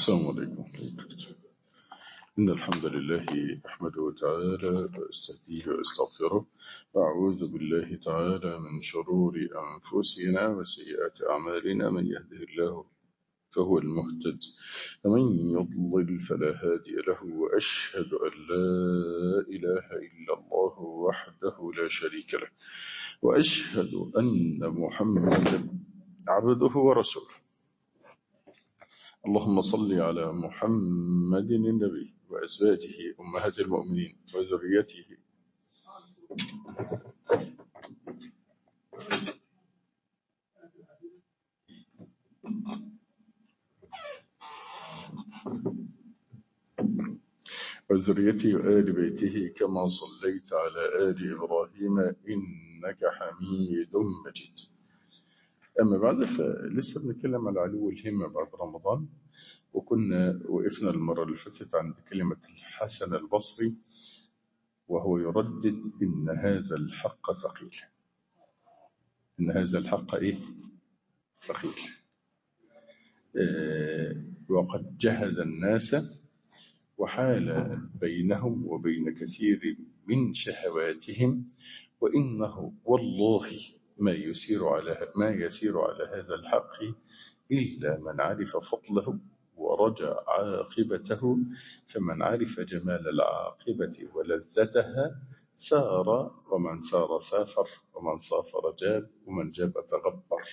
السلام عليكم إن الحمد لله أحمده تعالى وأستهديه وأستغفره وأعوذ بالله تعالى من شرور أنفسنا وسيئات أعمالنا من يهده الله فهو المهتد ومن يضلل فلا هادي له وأشهد أن لا إله إلا الله وحده لا شريك له وأشهد أن محمدا عبده ورسوله اللهم صل على محمد النبي وأزواجه أمهات المؤمنين وذريته وذريته وآل بيته كما صليت على آل إبراهيم إنك حميد مجيد أما بعد فلسه بنتكلم على علو الهمة بعد رمضان وكنا وقفنا المرة اللي فاتت عند كلمة الحسن البصري وهو يردد إن هذا الحق ثقيل إن هذا الحق إيه؟ ثقيل آه وقد جهد الناس وحال بينهم وبين كثير من شهواتهم وإنه والله ما يسير على ما يسير على هذا الحق إلا من عرف فضله ورجى عاقبته فمن عرف جمال العاقبة ولذتها سار ومن سار سافر ومن سافر جاب ومن جاب تغبر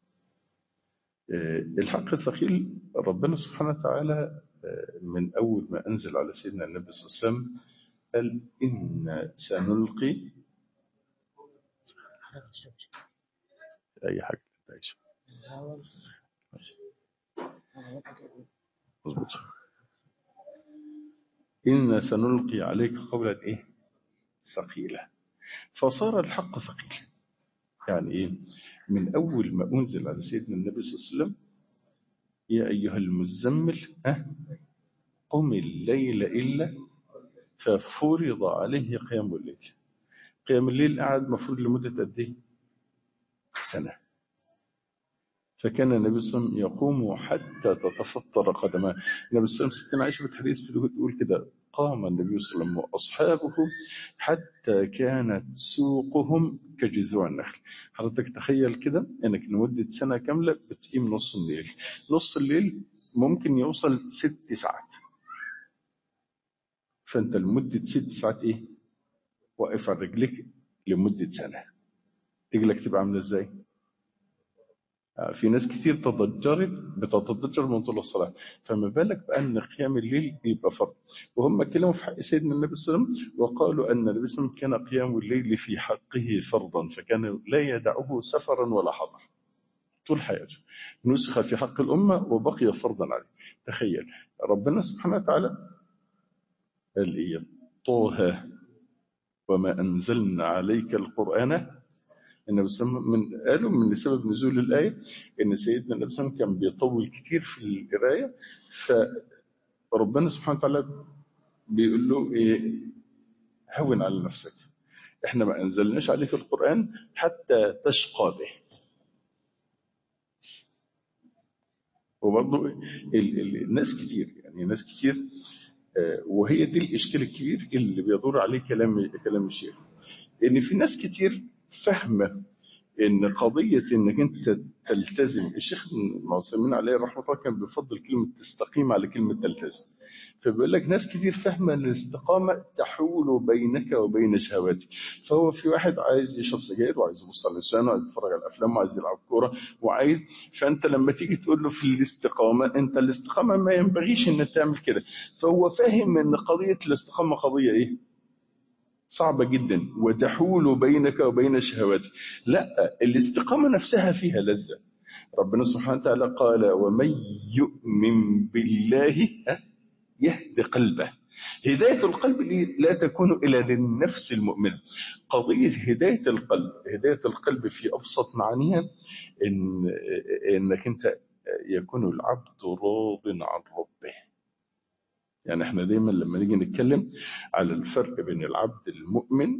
الحق الثقيل ربنا سبحانه وتعالى من أول ما أنزل على سيدنا النبي صلى الله عليه وسلم قال إن سنلقي أي حاجة تعيش مظبوط إن سنلقي عليك قولا إيه ثقيلة فصار الحق ثقيل يعني إيه من أول ما أنزل على سيدنا النبي صلى الله عليه وسلم يا أيها المزمل ها قم الليل إلا ففرض عليه قيام الليل قيام الليل قعد مفروض لمدة قد إيه سنة فكان النبي صلى الله عليه وسلم يقوم حتى تتفطر قدماه النبي صلى الله عليه وسلم ستنا عائشة بتحديث تقول كده قام النبي صلى الله عليه وسلم وأصحابه حتى كانت سوقهم كجذوع النخل حضرتك تخيل كده انك لمدة سنة كاملة بتقيم نص الليل نص الليل ممكن يوصل ست ساعات فانت لمدة ست ساعات ايه واقف على رجلك لمدة سنة رجلك تبقى عاملة ازاي في ناس كتير تضجرت بتتضجر من طول الصلاة فما بالك بأن قيام الليل يبقى فرض وهم كلموا في حق سيدنا النبي صلى الله عليه وسلم وقالوا أن النبي صلى الله عليه وسلم كان قيام الليل في حقه فرضا فكان لا يدعه سفرا ولا حضر طول حياته نسخ في حق الأمة وبقي فرضا عليه تخيل ربنا سبحانه وتعالى قال إيه طه وما أنزلنا عليك القرآن النبي صلى الله عليه وسلم من قالوا من سبب نزول الآية إن سيدنا النبي صلى الله عليه وسلم كان بيطول كتير في القراية فربنا سبحانه وتعالى بيقول له إيه هون على نفسك إحنا ما أنزلناش عليك القرآن حتى تشقى به وبرضه الناس كتير يعني ناس كتير وهي دي الإشكال الكبير اللي بيدور عليه كلام كلام الشيخ إن في ناس كتير فاهمة ان قضية انك انت تلتزم الشيخ المعصمين عليه رحمة الله كان بيفضل كلمة تستقيم على كلمة تلتزم فبيقول لك ناس كتير فاهمة ان الاستقامة تحول بينك وبين شهواتك فهو في واحد عايز يشرب سجاير وعايز يبص على النسوان وعايز يتفرج على الافلام وعايز يلعب كورة وعايز فانت لما تيجي تقول له في الاستقامة انت الاستقامة ما ينبغيش انك تعمل كده فهو فاهم ان قضية الاستقامة قضية ايه صعبة جدا وتحول بينك وبين شهواتك لا الاستقامة نفسها فيها لذة ربنا سبحانه وتعالى قال ومن يؤمن بالله يهدي قلبه هداية القلب لا تكون إلا للنفس المؤمنة قضية هداية القلب هداية القلب في أبسط معانيها إن إنك أنت يكون العبد راض عن ربه يعني احنا دايما لما نيجي نتكلم على الفرق بين العبد المؤمن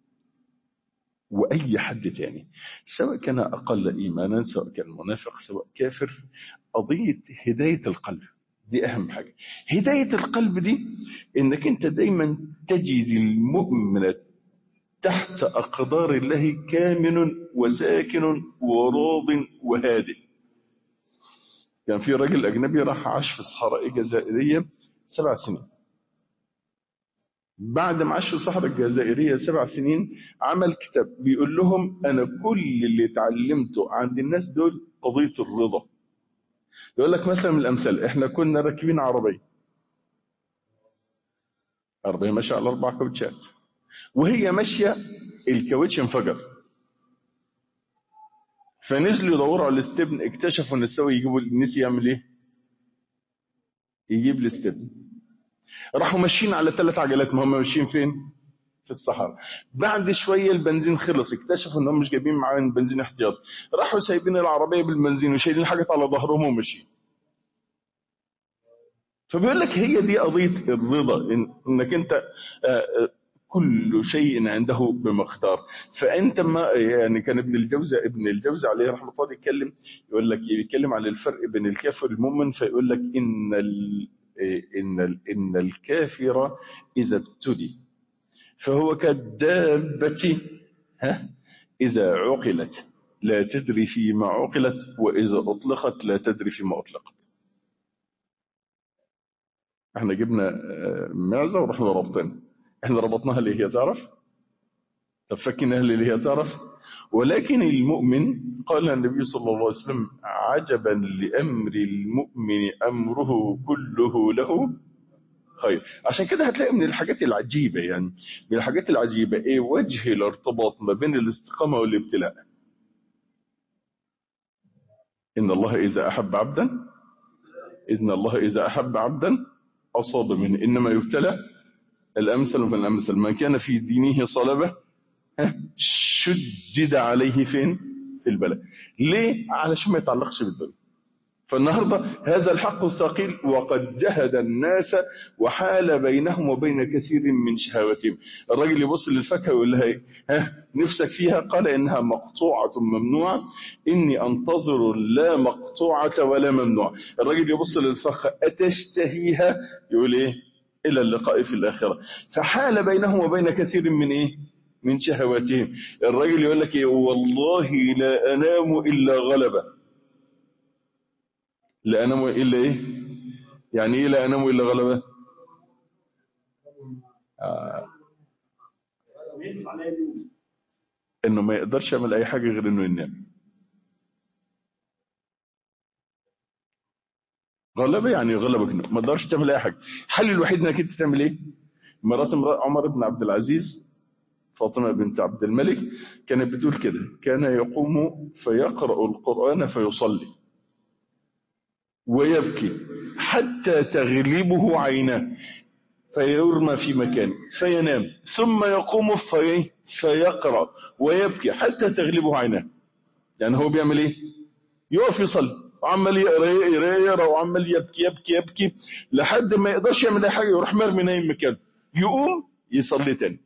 وأي حد تاني سواء كان أقل إيمانا سواء كان منافق سواء كافر قضية هداية القلب دي اهم حاجة هداية القلب دي انك انت دايما تجد المؤمن تحت اقدار الله كامن وساكن وراض وهادئ كان في راجل اجنبي راح عاش في الصحراء الجزائرية سبع سنين بعد ما عاش في الصحراء الجزائرية سبع سنين عمل كتاب بيقول لهم أنا كل اللي اتعلمته عند الناس دول قضية الرضا يقول لك مثلا من الأمثال إحنا كنا راكبين عربية عربية ماشية على أربع كاوتشات وهي ماشية الكاوتش انفجر فنزلوا يدوروا على الاستبن اكتشفوا ان السوي يجيبوا النسي يعمل ايه؟ يجيب الاستبن راحوا ماشيين على ثلاث عجلات ما هم ماشيين فين في الصحراء بعد شويه البنزين خلص اكتشفوا انهم مش جايبين معاهم بنزين احتياط راحوا سايبين العربيه بالبنزين وشايلين الحاجات على ظهرهم وماشيين فبيقول لك هي دي قضيه الرضا إن انك انت كل شيء عنده بمقدار فانت ما يعني كان ابن الجوزي ابن الجوزي عليه رحمه الله يتكلم يقول لك يتكلم عن الفرق بين الكافر والمؤمن فيقول لك ان ال إن إن الكافر إذا ابتلي فهو كالدابة ها إذا عقلت لا تدري فيما عقلت وإذا أطلقت لا تدري فيما أطلقت احنا جبنا معزة ورحنا ربطنا احنا ربطناها اللي هي تعرف طب فكناها اللي هي تعرف ولكن المؤمن قال النبي صلى الله عليه وسلم عجبا لأمر المؤمن أمره كله له خير عشان كده هتلاقي من الحاجات العجيبة يعني من الحاجات العجيبة ايه وجه الارتباط ما بين الاستقامة والابتلاء إن الله إذا أحب عبدا إن الله إذا أحب عبدا أصاب منه إنما يبتلى الأمثل فالأمثل من كان في دينه صلبة شدد عليه فين في البلاء ليه علشان ما يتعلقش بالدنيا فالنهاردة هذا الحق الثقيل وقد جهد الناس وحال بينهم وبين كثير من شهواتهم الراجل يبص للفاكهه ويقول لها ايه ها نفسك فيها قال انها مقطوعة ممنوعة اني انتظر لا مقطوعة ولا ممنوعة الراجل يبص للفاكهه اتشتهيها يقول ايه الى اللقاء في الاخرة فحال بينهم وبين كثير من ايه من شهواتهم الراجل يقول لك ايه والله لا انام الا غلبه لا انام الا ايه يعني ايه لا انام الا غلبه آه. انه ما يقدرش يعمل اي حاجه غير انه ينام غلبه يعني غلبك ما تقدرش تعمل اي حاجه الحل الوحيد انك انت تعمل ايه مرات عمر بن عبد العزيز فاطمه بنت عبد الملك كانت بتقول كده كان يقوم فيقرا القران فيصلي ويبكي حتى تغلبه عيناه فيرمى في مكان فينام ثم يقوم في فيقرأ ويبكي حتى تغلبه عيناه يعني هو بيعمل ايه يقف يصلي وعمال يقرا يقرا يقرا وعمال يبكي يبكي يبكي لحد ما يقدرش يعمل اي حاجه يروح مرمي نايم مكانه يقوم يصلي تاني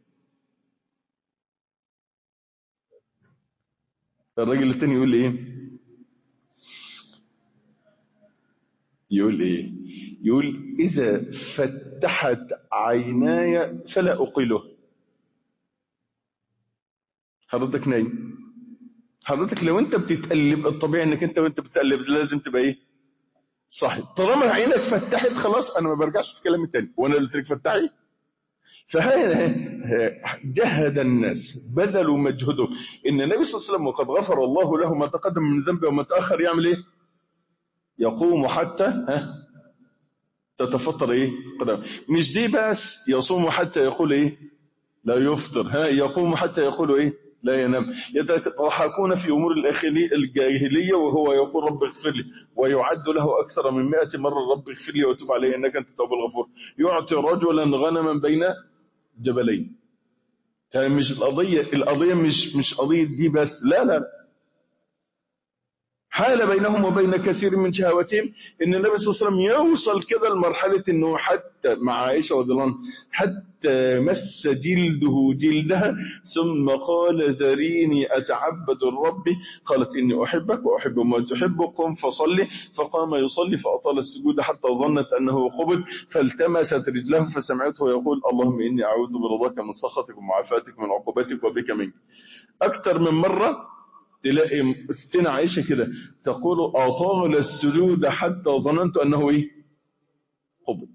الراجل التاني يقول ايه يقول ايه يقول اذا فتحت عيناي فلا اقله حضرتك نايم حضرتك لو انت بتتقلب الطبيعي انك انت وانت بتتقلب لازم تبقى ايه صحي طالما عينك فتحت خلاص انا ما برجعش في كلامي تاني وانا قلت لك فتحي فهذا جهد الناس بذلوا مجهودهم ان النبي صلى الله عليه وسلم وقد غفر الله له ما تقدم من ذنبه وما تاخر يعمل ايه يقوم حتى ها تتفطر ايه قدام مش دي بس يصوم حتى يقول ايه لا يفطر ها يقوم حتى يقول ايه لا ينام يتضحكون في امور الجاهليه وهو يقول رب اغفر لي ويعد له اكثر من 100 مره رب اغفر لي وتوب علي انك انت التواب الغفور يعطي رجلا غنما بين جبلين مش القضيه القضيه مش مش قضيه دي بس لا لا حال بينهم وبين كثير من شهواتهم ان النبي صلى الله عليه وسلم يوصل كده لمرحله انه حتى مع عائشه رضي الله عنها حتى مس جلده جلدها ثم قال ذريني اتعبد الرب قالت اني احبك واحب ما تحب قم فصلي فقام يصلي فاطال السجود حتى ظنت انه قبض فالتمست رجله فسمعته يقول اللهم اني اعوذ برضاك من سخطك ومعافاتك من عقوبتك وبك منك اكثر من مره تلاقي ستنا عائشة كده تقول أطال السجود حتى ظننت أنه إيه قبض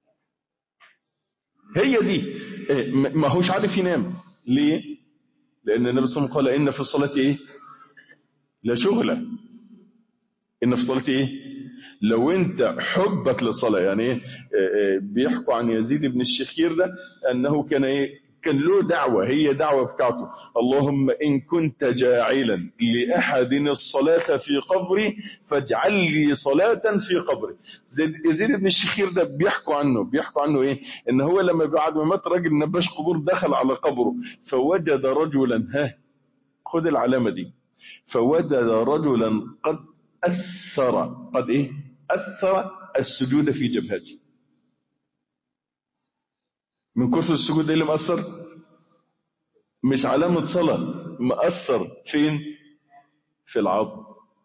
هي دي ما هوش عارف ينام ليه لأن النبي صلى الله عليه وسلم قال إن في الصلاة إيه لا شغلة إن في الصلاة إيه لو انت حبك للصلاة يعني ايه بيحكوا عن يزيد بن الشخير ده انه كان ايه كان له دعوة هي دعوة بتاعته اللهم إن كنت جاعلا لأحد الصلاة في قبري فاجعل لي صلاة في قبري يزيد بن الشخير ده بيحكوا عنه بيحكوا عنه إيه إن هو لما بعد ما مات راجل نباش قبور دخل على قبره فوجد رجلا ها خد العلامة دي فوجد رجلا قد أثر قد إيه أثر السجود في جبهته من كثر السجود اللي مأثر مش علامة صلاة مأثر فين في العظم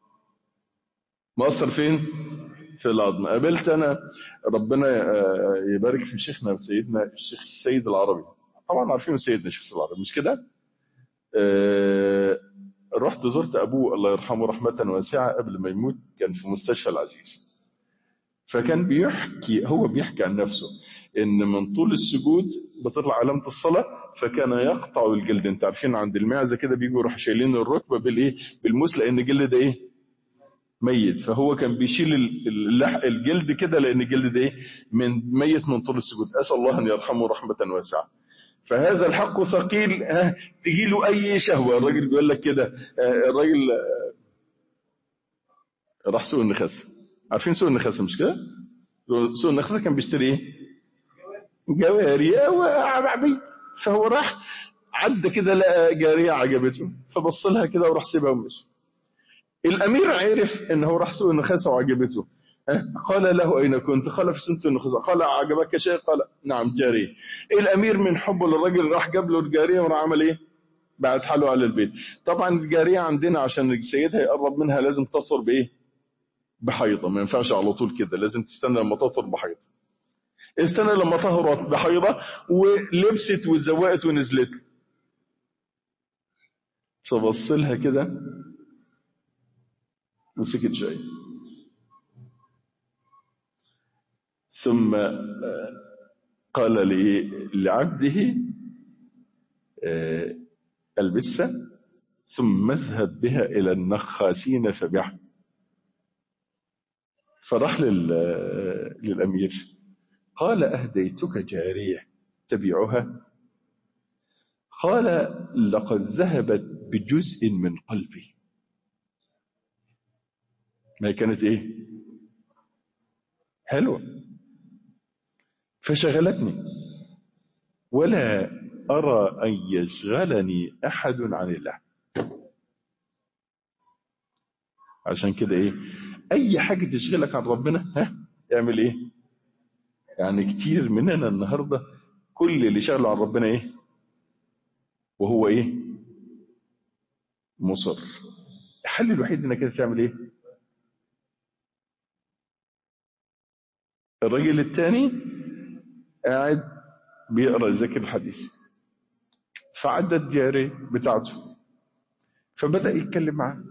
مأثر فين في العظم قابلت أنا ربنا يبارك في شيخنا سيدنا الشيخ السيد العربي طبعا عارفين سيدنا الشيخ العربي مش كده أه رحت زرت أبوه الله يرحمه رحمة واسعة قبل ما يموت كان في مستشفى العزيز فكان بيحكي هو بيحكي عن نفسه ان من طول السجود بتطلع علامة الصلاة فكان يقطع الجلد انت عارفين عند المعزة كده بيجوا يروح شايلين الركبة بالايه بالموس لان الجلد ده ايه ميت فهو كان بيشيل اللحق الجلد كده لان الجلد ده ايه من ميت من طول السجود اسال الله ان يرحمه رحمة واسعة فهذا الحق ثقيل ها تجي له اي شهوة الراجل بيقول لك كده الراجل راح سوق النخاسه عارفين سوق النخاسة مش كده سوق النخاسة كان بيشتري ايه جواري وعبعبي فهو راح عدى كده لقى جارية عجبته فبص لها كده وراح سيبها ومشي الامير عرف ان هو راح سوق النخاسة وعجبته قال له اين كنت قال في سنة النخاسة قال عجبك شيء قال نعم جارية الامير من حبه للراجل راح جاب له الجارية وراح عمل ايه بعد حاله على البيت طبعا الجارية عندنا عشان سيدها يقرب منها لازم تصر بايه بحيضة ما ينفعش على طول كده لازم تستنى لما تطهر بحيضة استنى لما طهرت بحيضة ولبست وزوقت ونزلت فبص لها كده وسكت شوية ثم قال لعبده البسها ثم اذهب بها إلى النخاسين فبيعها فراح للأمير قال أهديتك جارية تبيعها قال لقد ذهبت بجزء من قلبي ما كانت ايه حلوة فشغلتني ولا أرى أن يشغلني أحد عن الله عشان كده ايه اي حاجة تشغلك عن ربنا ها اعمل ايه يعني كتير مننا النهاردة كل اللي شغله عن ربنا ايه وهو ايه مصر الحل الوحيد انك كده تعمل ايه الراجل الثاني قاعد بيقرا ذكر الحديث فعدى الجارية بتاعته فبدأ يتكلم معاه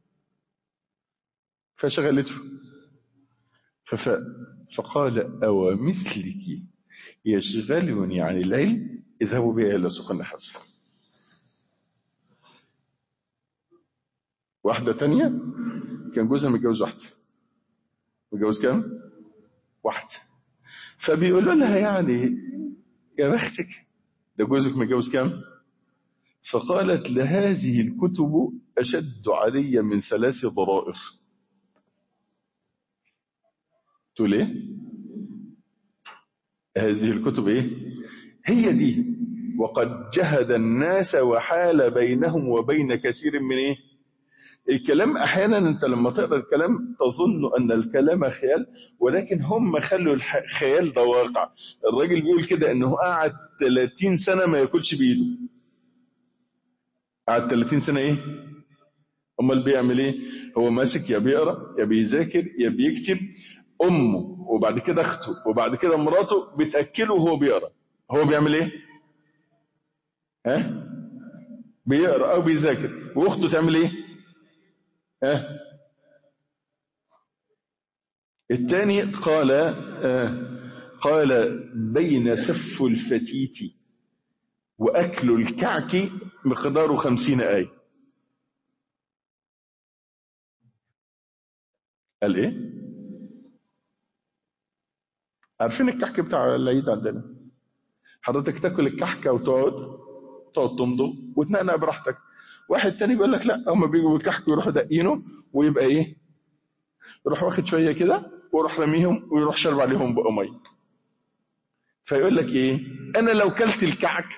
فشغلته ففاء فقال أو مثلك يشغلني عن العلم اذهبوا بي إلى سوق النحاس واحدة تانية كان جوزها متجوز واحدة متجوز كام؟ واحدة فبيقولوا لها يعني يا بختك ده جوزك متجوز كام؟ فقالت لهذه الكتب أشد علي من ثلاث ضرائر تقول ايه هذه الكتب ايه هي دي وقد جهد الناس وحال بينهم وبين كثير من ايه الكلام احيانا انت لما تقرا الكلام تظن ان الكلام خيال ولكن هم خلوا الخيال ده واقع الراجل بيقول كده انه قعد 30 سنه ما ياكلش بايده قعد 30 سنه ايه امال بيعمل ايه هو ماسك يا بيقرا يا بيذاكر يا بيكتب امه وبعد كده اخته وبعد كده مراته بتاكله وهو بيقرا هو بيعمل ايه ها بيقرا او بيذاكر واخته تعمل ايه ها الثاني قال آه قال بين سف الفتيت واكل الكعك مقداره خمسين ايه قال ايه عارفين الكحك بتاع العيد عندنا حضرتك تاكل الكحكه وتقعد تقعد تمضغ وتنقنق براحتك واحد تاني بيقول لك لا هم بيجوا بالكحك ويروحوا دقينه ويبقى ايه يروح واخد شويه كده ويروح رميهم ويروح شرب عليهم بقى ميه فيقول لك ايه انا لو كلت الكعك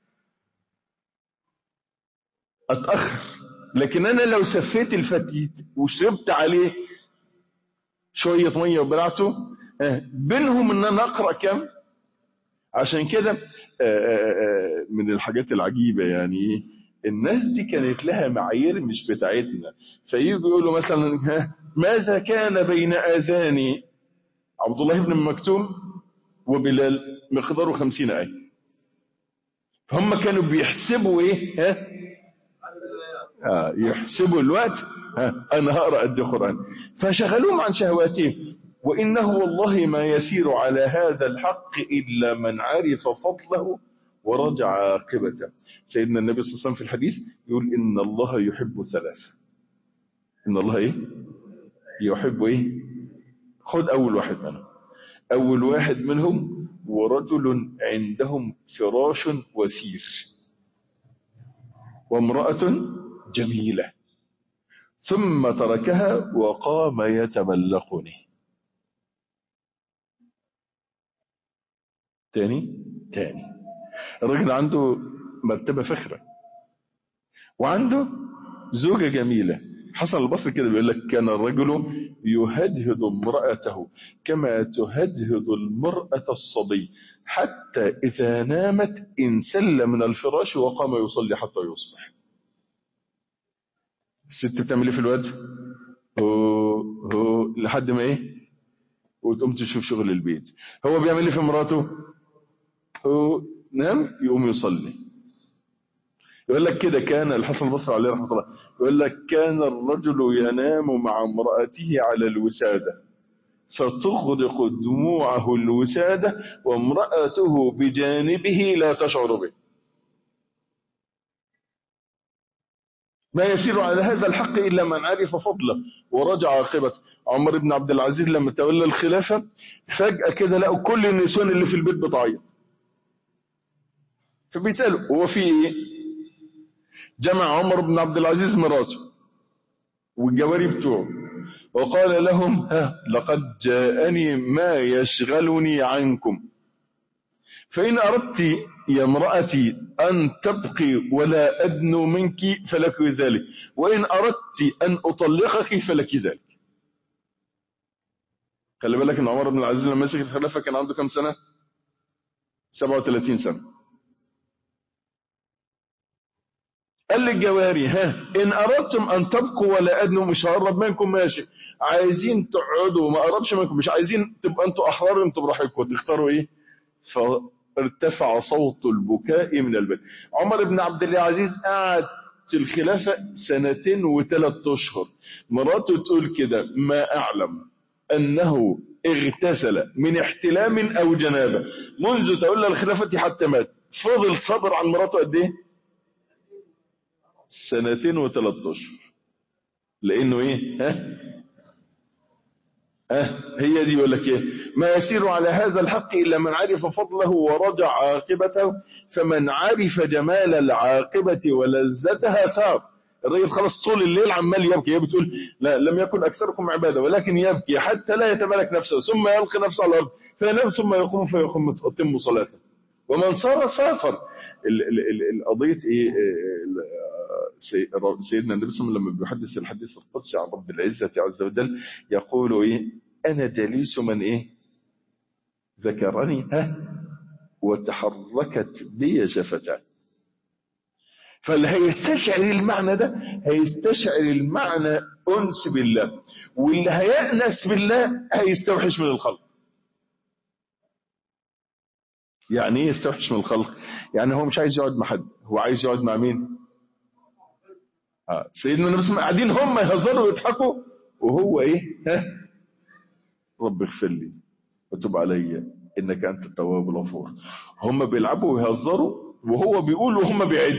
اتاخر لكن انا لو سفيت الفتيت وشربت عليه شويه ميه وبلعته بينهم ان انا اقرا كم عشان كده من الحاجات العجيبه يعني الناس دي كانت لها معايير مش بتاعتنا فييجوا يقولوا مثلا ماذا كان بين اذان عبد الله بن مكتوم وبلال مقداره خمسين آية فهم كانوا بيحسبوا ايه ها آه يحسبوا الوقت ها انا هقرا قد قران فشغلوهم عن شهواتهم وانه والله ما يسير على هذا الحق الا من عرف فضله ورجع عاقبته سيدنا النبي صلى الله عليه وسلم في الحديث يقول ان الله يحب ثلاثه ان الله ايه يحب ايه خد اول واحد منهم اول واحد منهم ورجل عندهم فراش وثير وامرأة جميلة ثم تركها وقام يتملقني تاني تاني الراجل عنده مرتبة فخرة وعنده زوجة جميلة حسن البصري كده بيقول لك كان الرجل يهدهد امرأته كما تهدهد المرأة الصبي حتى إذا نامت انسل من الفراش وقام يصلي حتى يصبح الست بتعمل ايه في الواد هو هو لحد ما ايه وتقوم تشوف شغل البيت هو بيعمل ايه في مراته هو نام يقوم يصلي يقول لك كده كان الحسن البصري عليه رحمه الله يقول لك كان الرجل ينام مع امرأته على الوسادة فتغرق دموعه الوسادة وامرأته بجانبه لا تشعر به ما يسير على هذا الحق إلا من عرف فضله ورجع عاقبته عمر بن عبد العزيز لما تولى الخلافة فجأة كده لقوا كل النسوان اللي في البيت بتعيط فبيسألوا هو في ايه جمع عمر بن عبد العزيز مراته والجواري بتوعه وقال لهم ها لقد جاءني ما يشغلني عنكم فإن أردت يا امرأتي أن تبقي ولا أدنو منك فلك ذلك وإن أردت أن أطلقك فلك ذلك خلي بالك ان عمر بن العزيز لما مسك الخلافة كان عنده كم سنة 37 سنة قال للجواري ها ان اردتم ان تبقوا ولا ادنوا مش هقرب منكم ماشي عايزين تقعدوا ما قربش منكم مش عايزين تبقى انتوا احرار انتوا براحتكم تختاروا ايه فارتفع صوت البكاء من البيت عمر بن عبد العزيز قعد في الخلافة سنتين وثلاث اشهر مراته تقول كده ما اعلم انه اغتسل من احتلام او جنابه منذ تولى الخلافة حتى مات فضل صبر عن مراته قد ايه سنتين وثلاث اشهر لانه ايه ها ها هي دي يقول لك ايه ما يسير على هذا الحق الا من عرف فضله ورجع عاقبته فمن عرف جمال العاقبه ولذتها ثار الراجل خلاص طول الليل عمال يبكي هي بتقول لا لم يكن اكثركم عباده ولكن يبكي حتى لا يتملك نفسه ثم يلقي نفسه على الارض فينام ثم يقوم فيقوم يتم صلاته ومن صار سافر القضيه ايه سي- ر- سيدنا النبي صلى الله عليه وسلم لما بيحدث الحديث القدسي عن رب العزة عز وجل يقول إيه أنا جليس من إيه ذكرني ها وتحركت بي شفتاه فاللي هيستشعر المعنى ده هيستشعر المعنى أنس بالله واللي هيأنس بالله هيستوحش من الخلق يعني ايه يستوحش من الخلق يعني هو مش عايز يقعد مع حد هو عايز يقعد مع مين آه. سيدنا النبي صلى الله عليه وسلم قاعدين هم يهزروا ويضحكوا وهو ايه ها رب اغفر لي وتب علي انك انت التواب الغفور هم بيلعبوا ويهزروا وهو بيقول وهم بيعدوا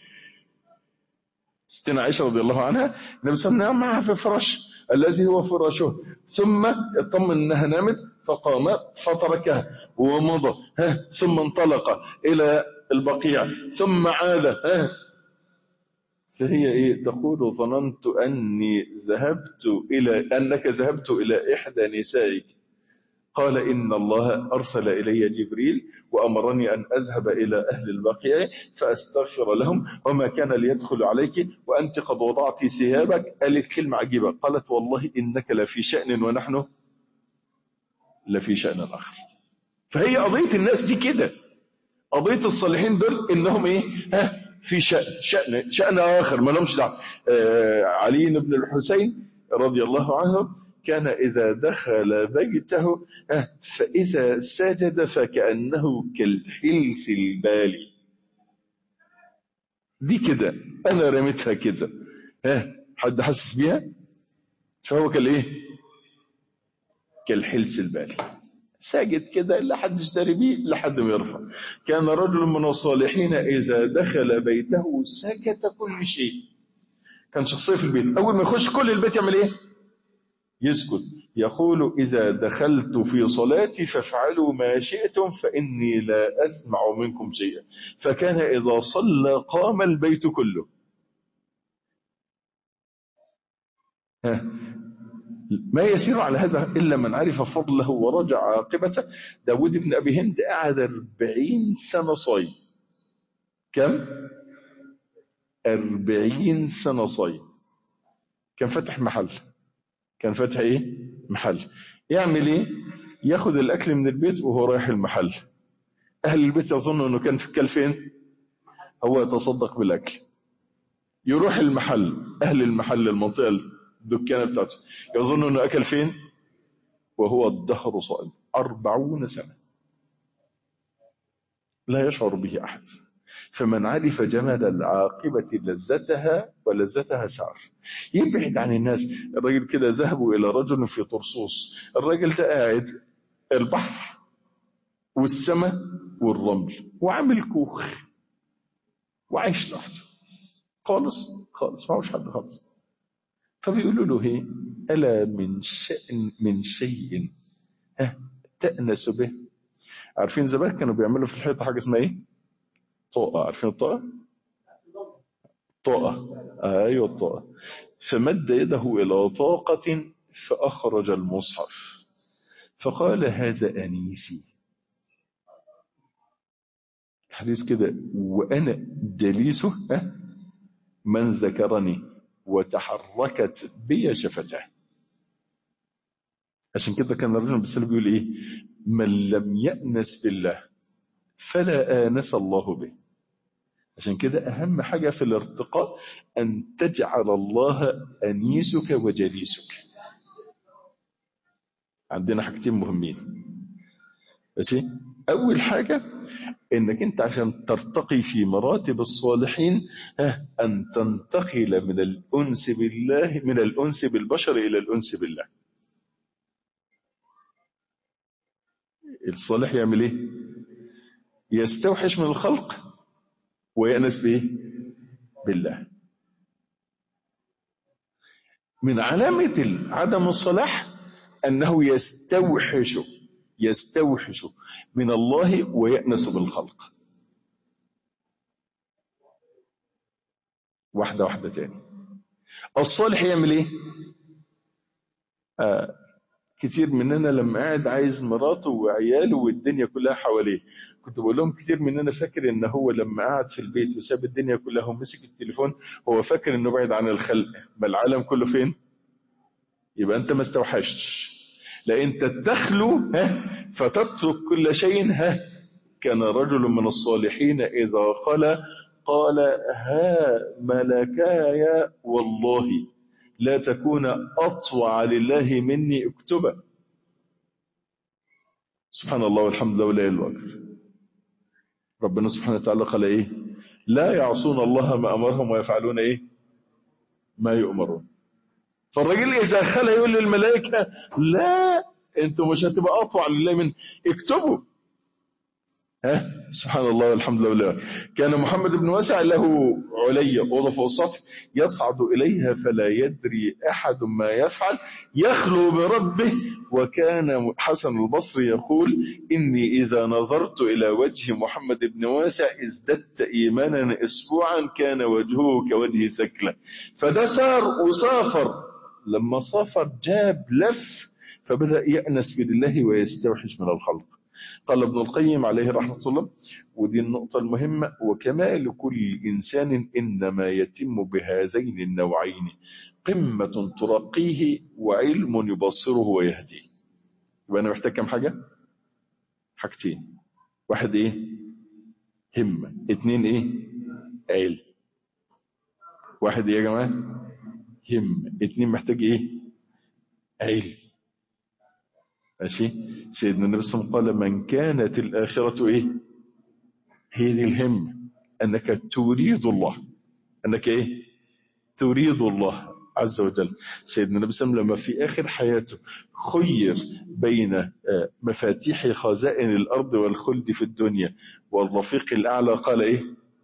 ستنا عائشة رضي الله عنها النبي صلى الله عليه وسلم نام معها في فراش الذي هو فراشه ثم اطمن انها نامت فقام فتركها ومضى ها ثم انطلق الى البقيع ثم عاد ها فهي ايه تقول ظننت اني ذهبت الى انك ذهبت الى احدى نسائك قال إن الله أرسل إلي جبريل وأمرني أن أذهب إلى أهل البقيع فأستغفر لهم وما كان ليدخل عليك وأنت قد وضعت ثيابك قالت كلمة عجيبة قالت والله إنك لفي شأن ونحن لفي شأن آخر فهي قضية الناس دي كده قضية الصالحين دول إنهم إيه ها في شأن شأن, شأن آخر ما لهمش دعوة آه علي بن الحسين رضي الله عنه كان إذا دخل بيته آه، فإذا سجد فكأنه كالحلس البالي دي كده أنا رميتها كده ها حد حاسس بيها فهو كالايه كالحلس البالي ساجد كده لا حد اشتري بيه لا حد ما يرفع كان رجل من الصالحين إذا دخل بيته سكت كل شيء كان شخصية في البيت أول ما يخش كل البيت يعمل إيه يسكت يقول إذا دخلت في صلاتي فافعلوا ما شئتم فإني لا أسمع منكم شيئا فكان إذا صلى قام البيت كله ها. ما يسير على هذا إلا من عرف فضله ورجع عاقبته داود بن أبي هند قعد أربعين سنة صايم كم؟ أربعين سنة صايم كان فتح محل كان فاتح ايه محل يعمل ايه ياخد الاكل من البيت وهو رايح المحل اهل البيت يظنوا انه كان في كل فين هو يتصدق بالاكل يروح المحل اهل المحل المنطقه الدكانه بتاعته يظنوا انه اكل فين وهو الدهر صائم أربعون سنة لا يشعر به أحد فمن عرف جمال العاقبة لذتها ولذتها سعر يبعد عن الناس الراجل كده ذهبوا إلى رجل في طرسوس الراجل ده قاعد البحر والسماء والرمل وعامل كوخ وعايش لوحده خالص خالص ما هوش حد خالص فبيقولوا له ايه ألا من شأن من شيء ها تأنس به عارفين زمان كانوا بيعملوا في الحيطة حاجة اسمها ايه طاقة عارفين الطاقة طاقة ايوه الطاقة فمد يده الى طاقة فاخرج المصحف فقال هذا انيسي حديث كده وانا جليسه ها من ذكرني وتحركت بي شفتاه عشان كده كان الرجل بالسلام بيقول ايه من لم يأنس بالله فلا آنس الله به عشان كده أهم حاجة في الارتقاء أن تجعل الله أنيسك وجليسك عندنا حاجتين مهمين ماشي أول حاجة إنك أنت عشان ترتقي في مراتب الصالحين أن تنتقل من الأنس بالله من الأنس بالبشر إلى الأنس بالله الصالح يعمل ايه يستوحش من الخلق ويأنس بايه بالله من علامة عدم الصلاح أنه يستوحش يستوحش من الله ويأنس بالخلق واحدة واحدة تاني الصالح يعمل ايه آه كتير مننا لما قاعد عايز مراته وعياله والدنيا كلها حواليه كنت بقول لهم كتير مننا فاكر ان هو لما قعد في البيت وساب الدنيا كلها ومسك التليفون هو فاكر انه بعيد عن الخلق ما العالم كله فين يبقى انت ما استوحشتش لا انت تخلو ها فتترك كل شيء ها كان رجل من الصالحين اذا خلا قال ها ملكاي والله لا تكون أطوع لله مني اكتبا سبحان الله والحمد لله ولا إله إلا ربنا سبحانه وتعالى قال إيه لا يعصون الله ما أمرهم ويفعلون إيه ما يؤمرون فالراجل إذا خلى يقول للملائكة لا انتوا مش هتبقى أطوع لله من اكتبوا ها سبحان الله والحمد لله كان محمد بن واسع له عليا أوضة فوق السطح يصعد إليها فلا يدري أحد ما يفعل يخلو بربه وكان حسن البصري يقول إني إذا نظرت إلى وجه محمد بن واسع ازددت إيمانا أسبوعا كان وجهه كوجه ثكلة فده سار وسافر لما سافر جاب لف فبدأ يأنس بالله ويستوحش من الخلق قال ابن القيم عليه رحمة الله ودي النقطة المهمة وكمال كل إنسان إنما يتم بهذين النوعين قمة ترقيه وعلم يبصره ويهديه يبقى أنا محتاج كم حاجة حاجتين واحد إيه همة اتنين إيه علم واحد إيه يا جماعة همة اتنين محتاج إيه علم ماشي سيدنا النبي صلى الله عليه وسلم قال من كانت الآخرة إيه هي دي الهمة أنك تريد الله أنك إيه تريد الله عز وجل سيدنا النبي صلى الله عليه وسلم لما في آخر حياته خير بين مفاتيح خزائن الأرض والخلد في الدنيا والرفيق الأعلى قال إيه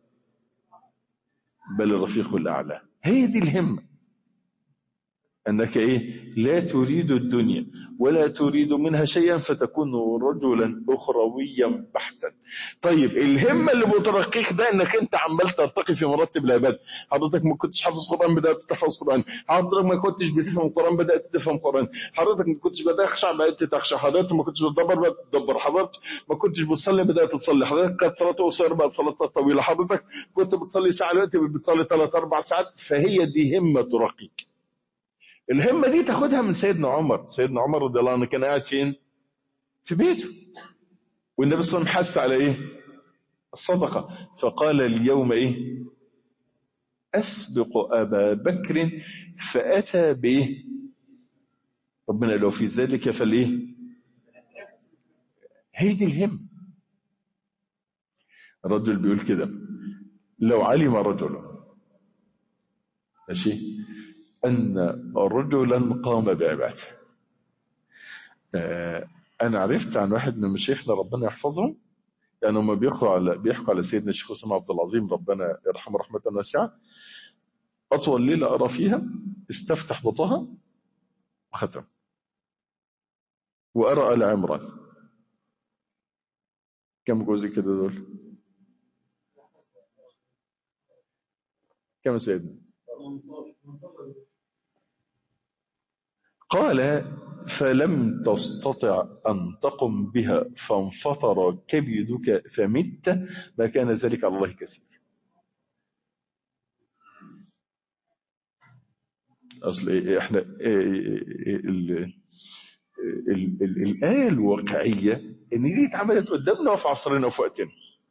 بل الرفيق الأعلى هي دي الهمة أنك إيه لا تريد الدنيا ولا تريد منها شيئا فتكون رجلا أخرويا بحتا طيب الهمة اللي بترقيك ده انك انت عمال ترتقي في مرتب العباد حضرتك ما كنتش حافظ قرآن بدأت تحفظ قرآن حضرتك ما كنتش بتفهم قرآن بدأت تفهم قرآن حضرتك ما كنتش بتخشع بدأت تخشع حضرتك ما كنتش بتدبر بدأت تدبر حضرتك ما كنتش بتصلي بدأت تصلي حضرتك كانت صلاته قصيرة بقت صلاتها طويلة حضرتك كنت بتصلي ساعة دلوقتي بتصلي ثلاث أربع ساعات فهي دي همة ترقيك الهمة دي تاخدها من سيدنا عمر سيدنا عمر رضي الله عنه كان قاعد فين في بيته والنبي صلى الله عليه وسلم حث على ايه الصدقة فقال اليوم ايه اسبق ابا بكر فاتى بايه ربنا لو في ذلك فالايه هي دي الهم الرجل بيقول كده لو علم رجل ماشي أن رجلا قام بعباده أنا عرفت عن واحد من مشايخنا ربنا يحفظهم يعني هم بيحكوا على بيحكوا على سيدنا الشيخ اسامه عبد العظيم ربنا يرحمه رحمة واسعة أطول ليلة أرى فيها استفتح بطها وختم وأرى آل عمران كم جزء كده دول كم سيدنا قال فلم تستطع أن تقم بها فانفطر كبدك فمت ما كان ذلك على الله كثير أصل إحنا ال ال ال الآية الواقعية إن دي اتعملت قدامنا وفي عصرنا وفي وقتنا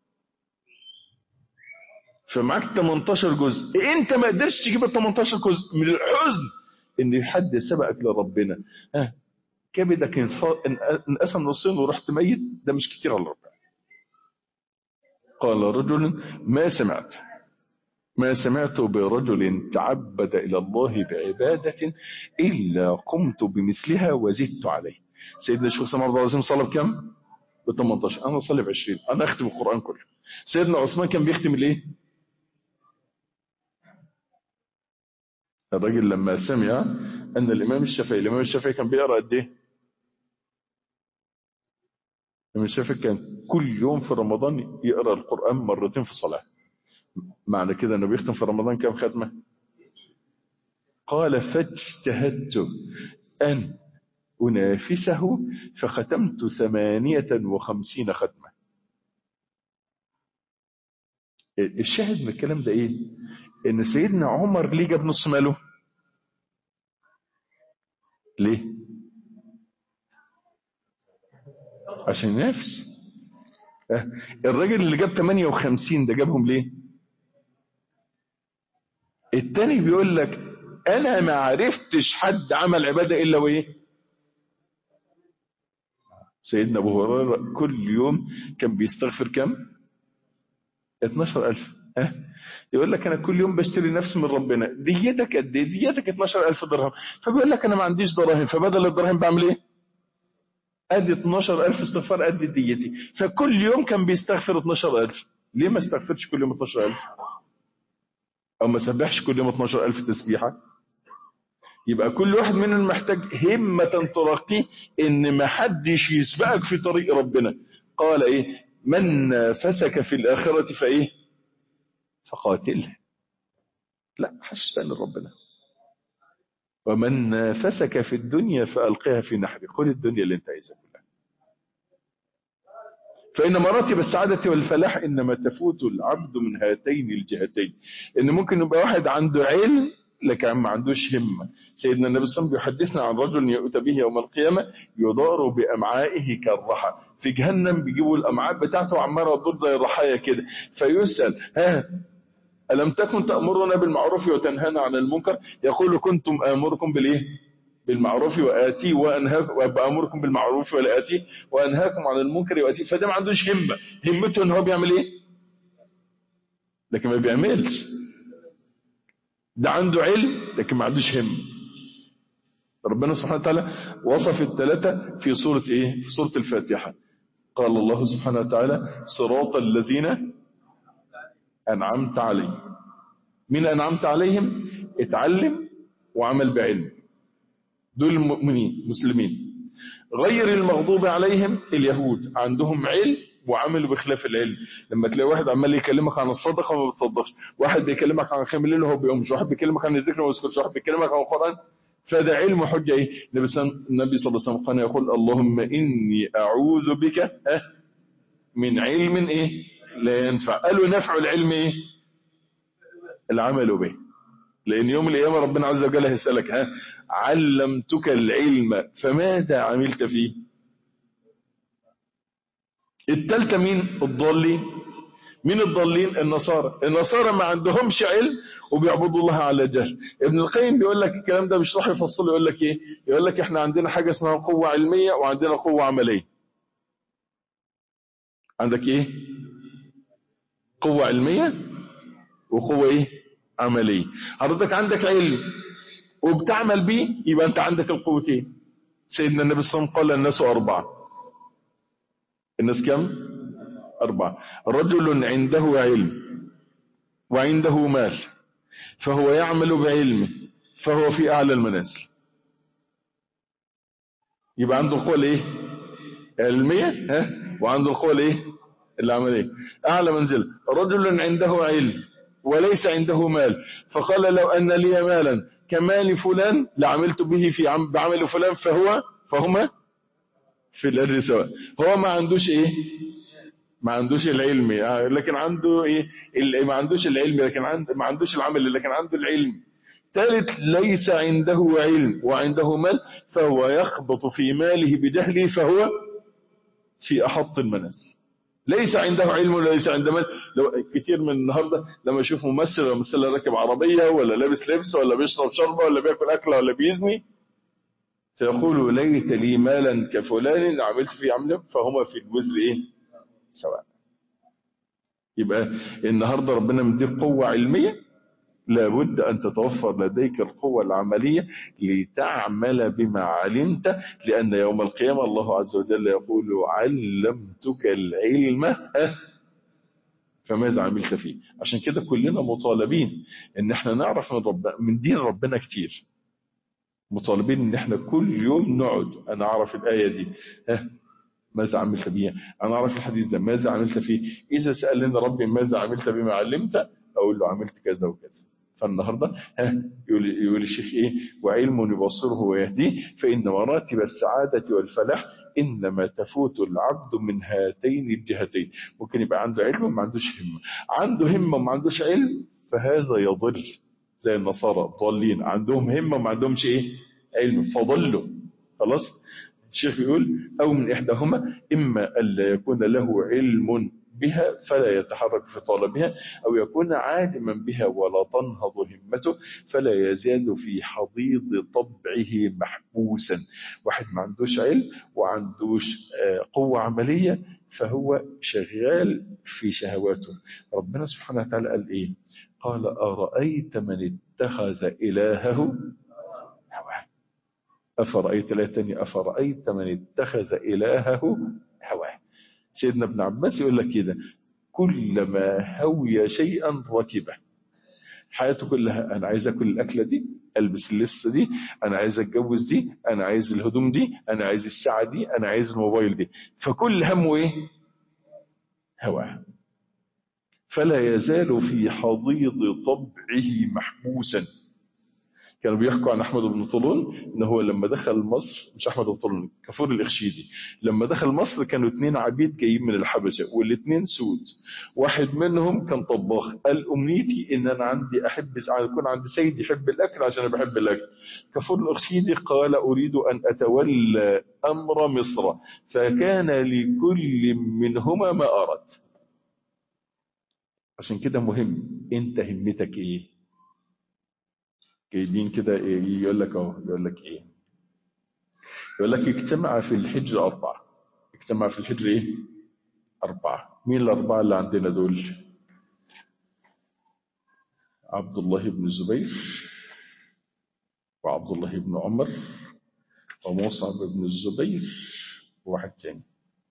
فمعاك 18 جزء انت ما قدرتش تجيب ال 18 جزء من الحزن ان حد سبقك لربنا ها كبدك انقسم نصين ورحت ميت ده مش كتير على ربنا قال رجل ما سمعت ما سمعت برجل تعبد إلى الله بعبادة إلا قمت بمثلها وزدت عليه سيدنا الشيخ سمع عبد العظيم صلى بكم؟ ب 18 أنا صلي ب 20 أنا أختم القرآن كله سيدنا عثمان كان بيختم الإيه؟ الراجل لما سمع أن الإمام الشافعي الإمام الشافعي كان بيقرأ قد إيه؟ الإمام الشافعي كان كل يوم في رمضان يقرأ القرآن مرتين في صلاة معنى كده أنه بيختم في رمضان كم ختمة؟ قال فاجتهدت أن أنافسه فختمت ثمانية وخمسين ختمة الشاهد من الكلام ده ايه ان سيدنا عمر ليه جاب نص ماله ليه عشان ينافس اه، الراجل اللي جاب 58 ده جابهم ليه التاني بيقول لك انا ما عرفتش حد عمل عبادة الا وايه سيدنا ابو هريره كل يوم كان بيستغفر كم 12000 ها يقول لك انا كل يوم بشتري نفسي من ربنا ديتك قد ايه ديتك 12000 درهم فبيقول لك انا ما عنديش دراهم فبدل الدراهم بعمل ايه ادي 12000 استغفار قد ديتي فكل يوم كان بيستغفر 12000 ليه ما استغفرش كل يوم 12000 او ما سبحش كل يوم 12000 تسبيحه يبقى كل واحد مننا محتاج همة ترقيه ان ما حدش يسبقك في طريق ربنا قال ايه من فسك في الاخرة فايه فقاتله لا حش تاني ربنا ومن فسك في الدنيا فألقيها في نحره خذ الدنيا اللي انت عايزها كلها فإن مراتب السعادة والفلاح إنما تفوت العبد من هاتين الجهتين إن ممكن يبقى واحد عنده علم لكن ما عندوش همة سيدنا النبي صلى الله عليه وسلم بيحدثنا عن رجل يؤتى به يوم القيامة يدار بأمعائه كالرحى في جهنم بيجيبوا الأمعاء بتاعته وعمالة تدور زي الرحايا كده فيسأل ها ألم تكن تأمرنا بالمعروف وتنهانا عن المنكر يقول كنتم آمركم بالإيه بالمعروف وآتي وأنهاكم وأمركم بالمعروف ولا آتي وأنهاكم عن المنكر وآتي فده ما عندوش همة همته إن هو بيعمل إيه لكن ما بيعملش ده عنده علم لكن ما عندوش هم ربنا سبحانه وتعالى وصف الثلاثة في سورة ايه في سورة الفاتحة قال الله سبحانه وتعالى صراط الذين أنعمت عليهم مين أنعمت عليهم اتعلم وعمل بعلم دول المؤمنين مسلمين غير المغضوب عليهم اليهود عندهم علم وعملوا بخلاف العلم لما تلاقي واحد عمال يكلمك عن الصدقه وما بتصدقش واحد بيكلمك عن قيام الليل وهو بيقومش واحد بيكلمك عن الذكر وما بيذكرش واحد بيكلمك عن القران فده علم وحجه ايه النبي صلى الله عليه وسلم كان يقول اللهم اني اعوذ بك ها من علم ايه لا ينفع قالوا نفع العلم ايه العمل به لان يوم القيامه ربنا عز وجل هيسالك ها علمتك العلم فماذا عملت فيه التالتة مين الضالين مين الضالين النصارى النصارى ما عندهمش علم وبيعبدوا الله على جهل ابن القيم بيقول لك الكلام ده بيشرح يفصل يقول لك ايه يقول لك احنا عندنا حاجة اسمها قوة علمية وعندنا قوة عملية عندك ايه قوة علمية وقوة ايه عملية حضرتك عندك علم وبتعمل بيه يبقى انت عندك القوتين سيدنا النبي صلى الله عليه وسلم قال الناس أربعة الناس كم أربعة رجل عنده علم وعنده مال فهو يعمل بعلمه فهو في أعلى المنازل يبقى عنده القوة الايه علمية ها وعنده القوة الايه العملية أعلى منزل رجل عنده علم وليس عنده مال فقال لو أن لي مالا كمال فلان لعملت به في عم بعمل فلان فهو فهما في الأجر سواء هو ما عندوش ايه ما عندوش العلم لكن عنده ايه ما عندوش العلم لكن عنده ما عندوش العمل لكن عنده العلم ثالث ليس عنده علم وعنده مال فهو يخبط في ماله بجهله فهو في أحط المنازل ليس عنده علم ولا ليس عنده مال لو كتير من النهارده لما يشوف ممثل ولا ممثل راكب عربيه ولا لابس لبس ولا بيشرب شربه ولا بياكل اكله ولا بيزني سيقول ليت لي مالا كفلان عملت في عمله فهما في الوزر ايه سواء يبقى النهارده ربنا مديك قوه علميه لابد أن تتوفر لديك القوة العملية لتعمل بما علمت لأن يوم القيامة الله عز وجل يقول علمتك العلم فماذا عملت فيه عشان كده كلنا مطالبين ان احنا نعرف من, رب من دين ربنا كتير مطالبين ان احنا كل يوم نقعد انا اعرف الآية دي ها ماذا عملت بها انا اعرف الحديث ده ماذا عملت فيه اذا سألنا ربي ماذا عملت بما علمت اقول له عملت كذا وكذا فالنهارده ها يقول يقول الشيخ ايه وعلم يبصره ويهديه فان مراتب السعاده والفلاح انما تفوت العبد من هاتين الجهتين ممكن يبقى عنده علم وما عندوش همه عنده همه وما عندوش علم فهذا يضل زي النصارى ضالين عندهم همه وما عندهمش ايه علم فضلوا خلاص الشيخ بيقول او من احداهما اما الا يكون له علم بها فلا يتحرك في طلبها أو يكون عالما بها ولا تنهض همته فلا يزال في حضيض طبعه محبوسا واحد ما عندوش علم وعندوش قوة عملية فهو شغال في شهواته ربنا سبحانه وتعالى قال إيه قال أرأيت من اتخذ إلهه هواه أفرأيت لا تاني أفرأيت من اتخذ إلهه هواه سيدنا ابن عباس يقول لك كده كلما هوي شيئا ركبه حياته كلها انا عايز اكل الاكله دي البس اللبسه دي انا عايز اتجوز دي انا عايز الهدوم دي انا عايز الساعه دي انا عايز الموبايل دي فكل همه ايه هواه فلا يزال في حضيض طبعه محبوسا كانوا بيحكوا عن احمد بن طولون ان هو لما دخل مصر مش احمد بن طولون كفور الاخشيدي لما دخل مصر كانوا اثنين عبيد جايين من الحبشه والاثنين سود واحد منهم كان طباخ قال امنيتي ان انا عندي احب يكون عندي سيد يحب الاكل عشان انا بحب الاكل كفور الاخشيدي قال اريد ان اتولى امر مصر فكان لكل منهما ما اراد عشان كده مهم انت همتك ايه جايبين كده إيه يقول لك اهو يقول لك ايه يقول لك اجتمع في الحجر أربعة اجتمع في الحجر ايه أربعة مين الأربعة اللي عندنا دول عبد الله بن الزبير وعبد الله بن عمر ومصعب بن الزبير وواحد تاني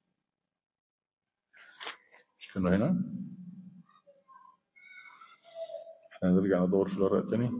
شنو هنا احنا نرجع ندور في الورقة التاني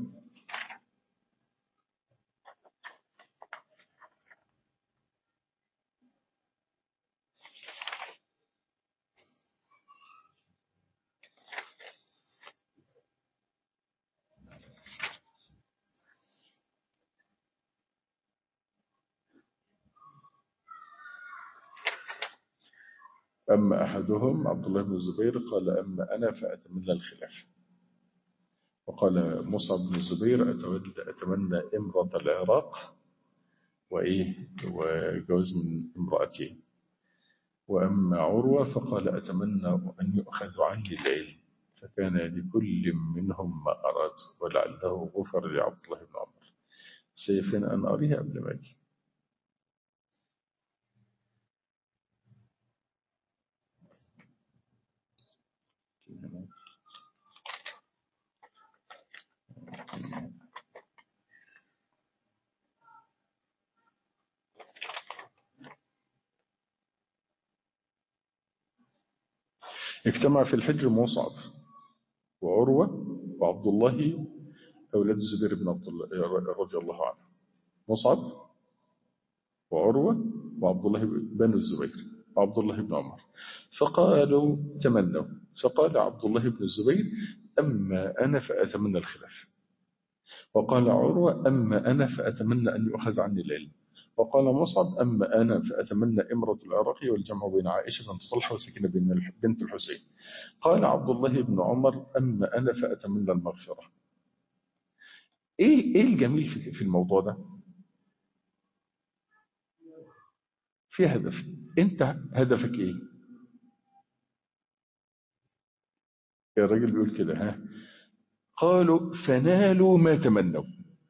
أما أحدهم عبد الله بن الزبير قال أما أنا فأتمنى الخلافة وقال مصعب بن الزبير أتمنى إمرة العراق وإيه وجوز من امرأتين وأما عروة فقال أتمنى أن يؤخذ عني العلم فكان لكل منهم ما أراد ولعله غفر لعبد الله بن عمر سيفين أن أريها قبل ما أجي اجتمع في الحجر مصعب وعروة وعبد الله أولاد الزبير بن عبد الله رضي الله عنه مصعب وعروة وعبد الله بن الزبير وعبد الله بن عمر فقالوا تمنوا فقال عبد الله بن الزبير أما أنا فأتمنى الخلافة وقال عروة أما أنا فأتمنى أن يؤخذ عني العلم وقال مصعب أما أنا فأتمنى إمرة العراق والجمع بين عائشة بنت طلحة وسكينة بنت الحسين قال عبد الله بن عمر أما أنا فأتمنى المغفرة إيه, إيه الجميل في الموضوع ده في هدف أنت هدفك إيه الراجل بيقول كده ها قالوا فنالوا ما تمنوا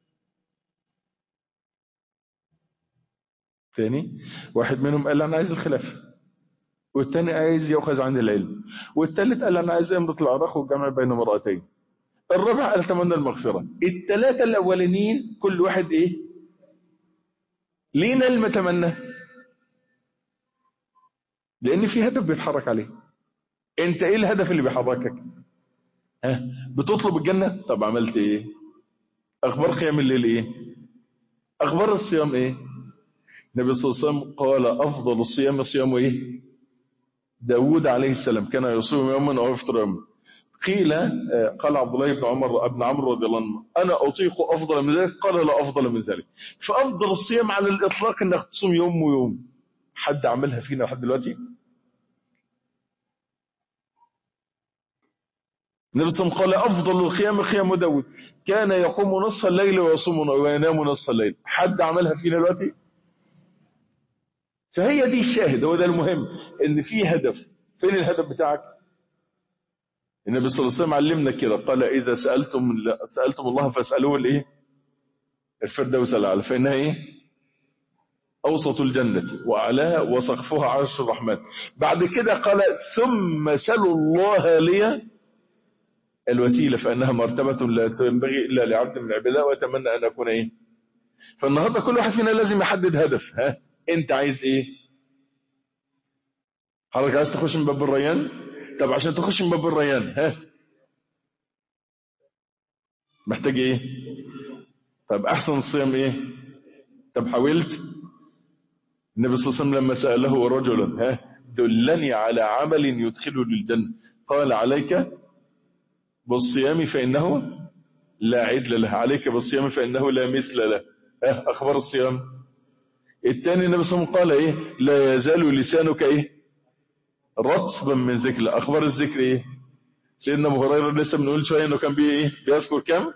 ثاني واحد منهم قال انا عايز الخلافه والثاني عايز يؤخذ عن العلم والثالث قال انا عايز امرة العراق والجمع بين امرأتين الرابع قال اتمنى المغفرة الثلاثة الاولانيين كل واحد ايه لينا المتمنى لان في هدف بيتحرك عليه انت ايه الهدف اللي بيحركك ها بتطلب الجنة طب عملت ايه اخبار قيام الليل ايه اخبار الصيام ايه النبي صلى الله عليه وسلم قال افضل الصيام صيام ايه داود عليه السلام كان يصوم يوما او يفطر يوما قيل آه، قال عبد الله بن عمر ابن عمرو رضي الله عنه انا اطيق افضل من ذلك قال لا افضل من ذلك فافضل الصيام على الاطلاق انك تصوم يوم ويوم حد عملها فينا لحد دلوقتي النبي صلى الله عليه وسلم قال افضل القيام قيام داود كان يقوم نصف الليل ويصوم وينام نصف الليل حد عملها فينا دلوقتي فهي دي الشاهد هو ده المهم ان في هدف فين الهدف بتاعك النبي صلى الله عليه وسلم علمنا كده قال اذا سالتم سالتم الله فاسالوه الايه الفردوس الاعلى فانها ايه اوسط الجنه واعلاها وسقفها عرش الرحمن بعد كده قال ثم سلوا الله لي الوسيله فانها مرتبه لا تنبغي الا لعبد من عباده واتمنى ان اكون ايه فالنهارده كل واحد فينا لازم يحدد هدف ها انت عايز ايه حضرتك عايز تخش من باب الريان طب عشان تخش من باب الريان ها محتاج ايه طب احسن الصيام ايه طب حاولت النبي صلى الله عليه وسلم لما سأله رجلا ها دلني على عمل يدخله للجنة قال عليك بالصيام فإنه لا عدل له عليك بالصيام فإنه لا مثل له ها أخبار الصيام الثاني النبي صلى الله عليه وسلم قال ايه لا يزال لسانك ايه رطبا من ذكر اخبار الذكر ايه سيدنا ابو هريره لسه بنقول شويه انه كان بيه ايه بيذكر كام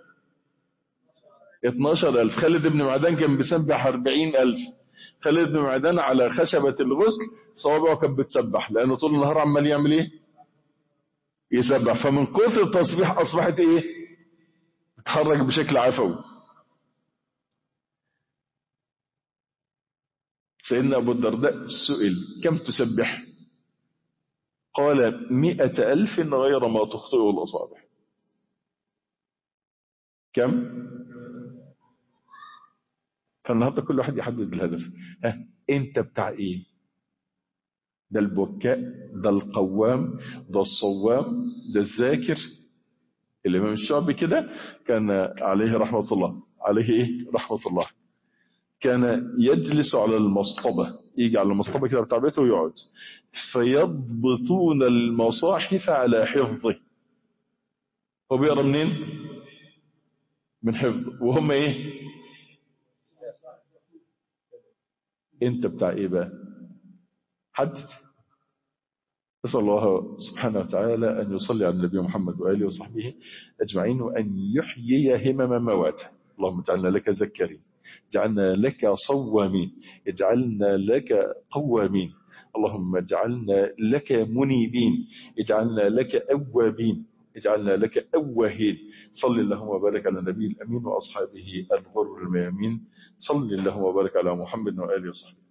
12000 خالد بن معدان كان بيسبح 40000 خالد بن معدان على خشبه الغسل صوابعه كانت بتسبح لانه طول النهار عمال يعمل ايه يسبح فمن كثر التسبيح اصبحت ايه بتتحرك بشكل عفوي سيدنا أبو الدرداء سئل كم تسبح قال مئة ألف غير ما تخطئه الأصابع كم فالنهاردة كل واحد يحدد الهدف ها انت بتاع ايه ده البكاء ده القوام ده الصوام ده الذاكر الإمام الشعبي كده كان عليه رحمة الله عليه ايه رحمة الله كان يجلس على المصطبة يجي على المصطبة كده بتاع بيته ويقعد فيضبطون المصاحف على حفظه هو بيقرا منين من حفظه وهم ايه انت بتاع ايه بقى حدد نسأل الله سبحانه وتعالى أن يصلي على النبي محمد وآله وصحبه أجمعين وأن يحيي همم مواته اللهم اجعلنا لك ذكرين اجعلنا لك صوامين اجعلنا لك قوامين اللهم اجعلنا لك منيبين اجعلنا لك أوابين اجعلنا لك أواهين صل اللهم وبارك على النبي الأمين وأصحابه الغر الميامين صل اللهم وبارك على محمد وآله وصحبه